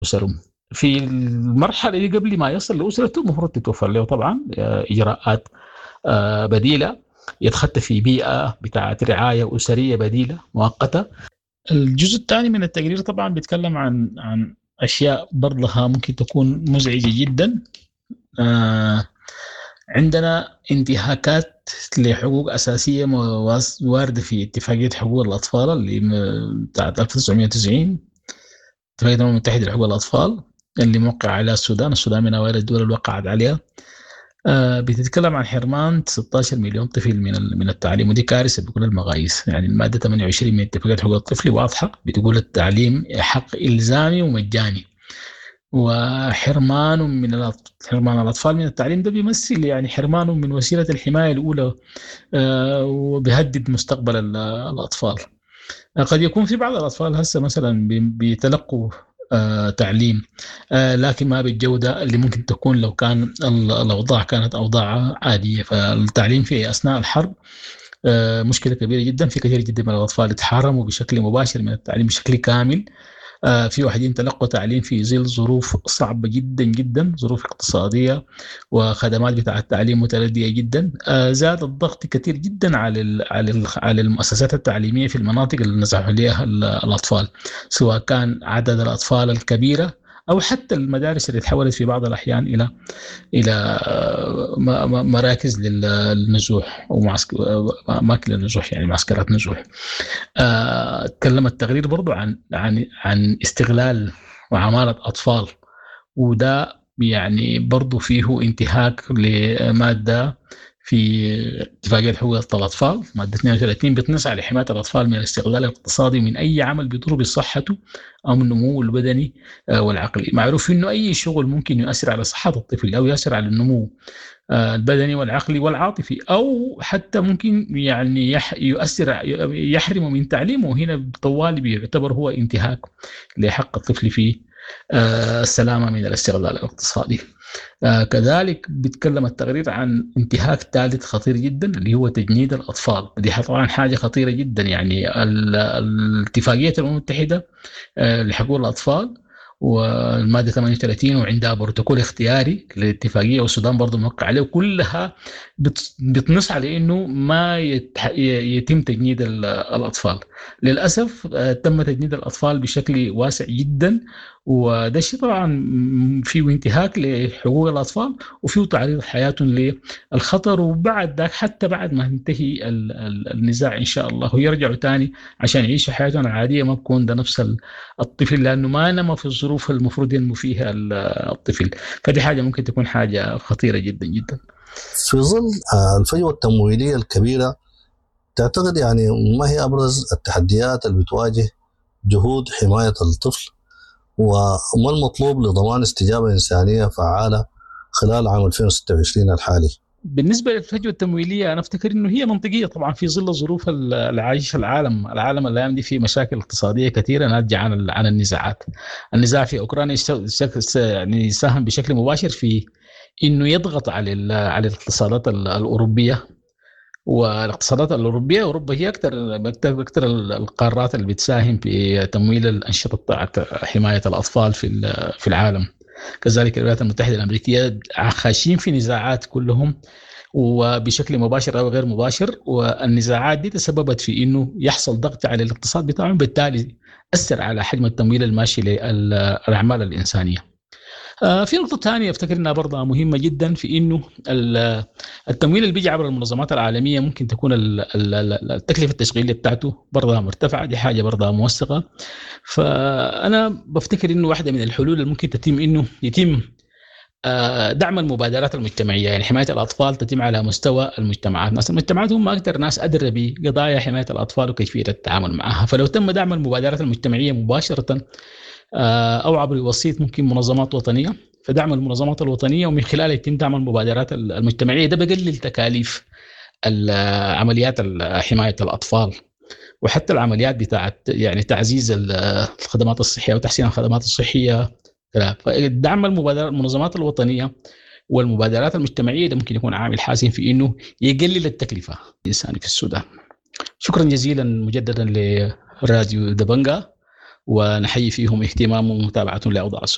اسرهم في المرحله دي قبل ما يصل لاسرته المفروض تتوفر له طبعا اجراءات بديله يتخطى في بيئه بتاعت رعايه اسريه بديله مؤقته الجزء الثاني من التقرير طبعا بيتكلم عن عن اشياء برضها ممكن تكون مزعجه جدا آه عندنا انتهاكات لحقوق اساسيه وارده في اتفاقيه حقوق الاطفال اللي بتاعت 1990 اتفاقيه الامم المتحده لحقوق الاطفال اللي موقع عليها السودان، السودان من اوائل الدول اللي وقعت عليها آه بتتكلم عن حرمان 16 مليون طفل من من التعليم ودي كارثه بكل المقاييس يعني الماده 28 من اتفاقيه حقوق الطفل واضحه بتقول التعليم حق الزامي ومجاني وحرمان من حرمان الاطفال من التعليم ده بيمثل يعني حرمان من وسيله الحمايه الاولى آه وبيهدد مستقبل الاطفال قد يكون في بعض الاطفال هسه مثلا بيتلقوا آه تعليم آه لكن ما بالجوده اللي ممكن تكون لو كان الاوضاع كانت اوضاع عاديه فالتعليم في اثناء الحرب آه مشكله كبيره جدا في كثير جدا من الاطفال يتحرموا بشكل مباشر من التعليم بشكل كامل آه في واحدين تلقوا تعليم في ظل ظروف صعبه جدا جدا ظروف اقتصاديه وخدمات بتاع التعليم مترديه جدا آه زاد الضغط كثير جدا على على على المؤسسات التعليميه في المناطق اللي نزحوا عليها الاطفال سواء كان عدد الاطفال الكبيره او حتى المدارس اللي تحولت في بعض الاحيان الى الى مراكز للنزوح او اماكن للنزوح يعني معسكرات نزوح. تكلم التقرير برضو عن عن عن استغلال وعماله اطفال وده يعني برضو فيه انتهاك لماده في اتفاقية حقوق الأطفال مادة 32 بتنص على حماية الأطفال من الاستغلال الاقتصادي من أي عمل بيضر بصحته أو من النمو البدني والعقلي معروف أنه أي شغل ممكن يؤثر على صحة الطفل أو يؤثر على النمو البدني والعقلي والعاطفي أو حتى ممكن يعني يؤثر يحرمه من تعليمه هنا طوالي بيعتبر هو انتهاك لحق الطفل في السلامة من الاستغلال الاقتصادي آه كذلك بيتكلم التقرير عن انتهاك ثالث خطير جدا اللي هو تجنيد الاطفال دي طبعا حاجه خطيره جدا يعني الاتفاقيه الامم المتحده آه لحقوق الاطفال والماده 38 وعندها بروتوكول اختياري للاتفاقيه والسودان برضه موقع عليه وكلها بتنص على انه ما يتم تجنيد الاطفال للاسف تم تجنيد الاطفال بشكل واسع جدا وده الشيء طبعا فيه انتهاك لحقوق الاطفال وفيه تعريض حياتهم للخطر وبعد ذاك حتى بعد ما ينتهي النزاع ان شاء الله ويرجعوا ثاني عشان يعيشوا حياتهم العاديه ما بكون ده نفس الطفل لانه ما نما في الظروف المفروض ينمو فيها الطفل فدي حاجه ممكن تكون حاجه خطيره جدا جدا في ظل الفجوه التمويليه الكبيره تعتقد يعني ما هي ابرز التحديات اللي بتواجه جهود حمايه الطفل وما المطلوب لضمان استجابه انسانيه فعاله خلال عام 2026 الحالي؟ بالنسبه للفجوه التمويليه انا افتكر انه هي منطقيه طبعا في ظل الظروف اللي عايشها العالم، العالم الايام دي في مشاكل اقتصاديه كثيره ناتجه عن عن النزاعات. النزاع في اوكرانيا يعني يساهم بشكل مباشر في انه يضغط على على الاقتصادات الاوروبيه والاقتصادات الاوروبيه اوروبا هي اكثر اكثر القارات اللي بتساهم في تمويل الانشطه بتاعت حمايه الاطفال في في العالم كذلك الولايات المتحده الامريكيه خاشين في نزاعات كلهم وبشكل مباشر او غير مباشر والنزاعات دي تسببت في انه يحصل ضغط على الاقتصاد بتاعهم بالتالي اثر على حجم التمويل الماشي للاعمال الانسانيه. في نقطة ثانية افتكر انها برضه مهمة جدا في انه التمويل اللي بيجي عبر المنظمات العالمية ممكن تكون التكلفة التشغيلية بتاعته برضه مرتفعة دي حاجة برضه موثقة فأنا بفتكر انه واحدة من الحلول اللي ممكن تتم انه يتم دعم المبادرات المجتمعية يعني حماية الأطفال تتم على مستوى المجتمعات ناس المجتمعات هم أكثر ناس أدرى بقضايا حماية الأطفال وكيفية التعامل معها فلو تم دعم المبادرات المجتمعية مباشرة او عبر وسيط ممكن منظمات وطنيه فدعم المنظمات الوطنيه ومن خلالها يتم دعم المبادرات المجتمعيه ده بقلل تكاليف عمليات حمايه الاطفال وحتى العمليات بتاعت يعني تعزيز الخدمات الصحيه وتحسين الخدمات الصحيه فدعم المبادرات المنظمات الوطنيه والمبادرات المجتمعيه ده ممكن يكون عامل حاسم في انه يقلل التكلفه الانساني في السودان. شكرا جزيلا مجددا لراديو دبنجا ونحيي فيهم اهتمامهم ومتابعتهم لاوضاع السودان.